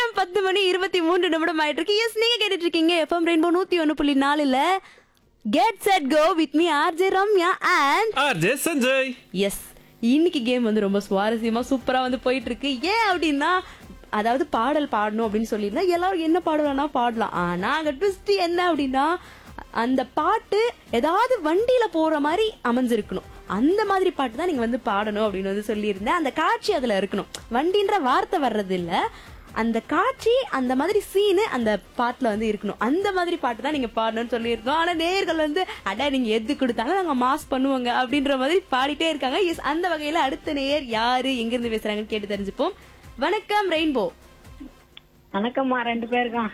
நேரம் பத்து மணி இருபத்தி மூன்று நிமிடம் ஆயிட்டு இருக்கு எஸ் நீங்க கேட்டுட்டு இருக்கீங்க எஃப்எம் ரெயின்போ நூத்தி ஒன்னு புள்ளி நாலுல get set go with me RJ Ramya and RJ Sanjay yes இன்னைக்கு கேம் வந்து ரொம்ப சுவாரஸ்யமா சூப்பரா வந்து போயிட்டு இருக்கு ஏன் அப்படின்னா அதாவது பாடல் பாடணும் அப்படின்னு சொல்லியிருந்தா எல்லாரும் என்ன பாடலாம்னா பாடலாம் ஆனா அங்க ட்விஸ்ட் என்ன அப்படின்னா அந்த பாட்டு ஏதாவது வண்டியில போற மாதிரி அமைஞ்சிருக்கணும் அந்த மாதிரி பாட்டு தான் நீங்க வந்து பாடணும் அப்படின்னு வந்து சொல்லியிருந்தேன் அந்த காட்சி அதுல இருக்கணும் வண்டின்ற வார்த்தை வர்றது இல்ல அந்த காட்சி அந்த மாதிரி சீனு அந்த பாட்டுல வந்து இருக்கணும் அந்த மாதிரி பாட்டு தான் நீங்க பாடணும்னு சொல்லியிருக்கோம் ஆனா நேர்கள் வந்து அட நீங்க எது கொடுத்தாலும் நாங்க மாஸ் பண்ணுவோங்க அப்படின்ற மாதிரி பாடிட்டே இருக்காங்க எஸ் அந்த வகையில அடுத்த நேயர் யாரு எங்க இருந்து பேசுறாங்கன்னு கேட்டு தெரிஞ்சுப்போம் வணக்கம் ரெயின்போ வணக்கம்மா ரெண்டு பேருக்கும்